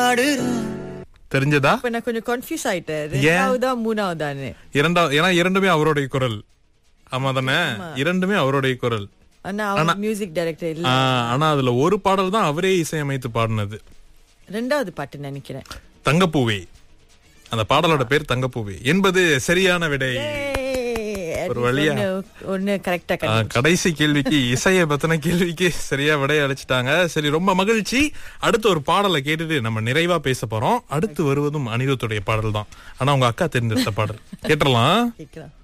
பாடுறான் தெரிஞ்சதா இப்ப நான் கொஞ்சம் கன்ஃபியூஸ் ஆயிட்டேன் ரெண்டாவதா மூணாவதான்னு இரண்டா ஏன்னா இரண்டுமே அவருடைய குரல் ஆமா தானே இரண்டுமே அவருடைய குரல் ஆனா அவர் மியூசிக் டைரக்டர் இல்ல ஆ, ஆனா அதுல ஒரு பாடல் தான் அவரே இசையமைத்து பாடினது ரெண்டாவது பாட்டு நினைக்கிறேன் தங்கப்பூவே அந்த பாடலோட பேர் தங்கப்பூவே என்பது சரியான விடை ஏய், ஒரு வழியா. ஒண்ணு- ஒண்ணு கரெக்டா ஆ, கடைசி கேள்விக்கு இசைய பத்தின கேள்விக்கு சரியா விடை அளிச்சிட்டாங்க சரி ரொம்ப மகிழ்ச்சி அடுத்து ஒரு பாடலை கேட்டுட்டு நம்ம நிறைவா பேச போறோம் அடுத்து வருவதும் அனிருத்துடைய பாடல் தான் ஆனா உங்க அக்கா தெரிஞ்செடுத்த பாடல் கேட்டலாம் கேட்கலாம்